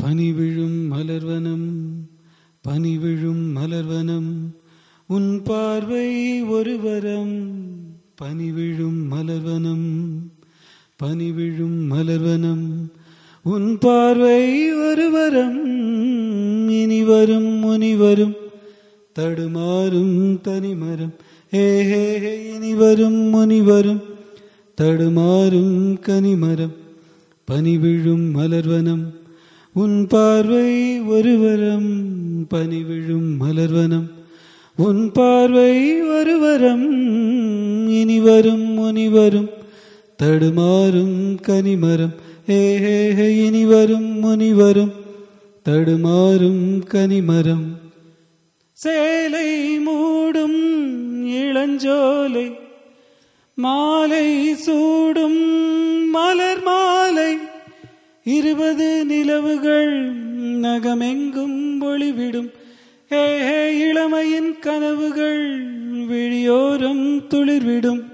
பனிவிழும் மலர்வனம் பனிவிழும் மலர்வனம் உன் பார்வை ஒரு வரம் பனிவிழும் மலர்வனம் பனிவிழும் மலர்வனம் உன் பார்வை ஒரு வரம் இனி வரும் முனி வரும் தடுமாறும் தனிமரம் ஹே ஹே ஹே இனி வரும் முனி வரும் தடுமாறும் கனிமரம் பனிவிழும் மலர்வனம் உன் பார்வை ஒருவரம் பனிவிழும் மலர்வனம் உன் பார்வை ஒருவரம் இனி வரும் முனி வரும் தடுமாறும் கனிமரம் ஹே ஹே ஹே இனி வரும் முனி வரும் தடுமாறும் கனிமரம் சேலை மூடும் இளஞ்சோலை மாலை சூடும் மலர் மாலை இருபது நிலவுகள் நகமெங்கும் ஒளிவிடும் ஹே ஹே இளமையின் கனவுகள் விழியோரம் துளிர்விடும்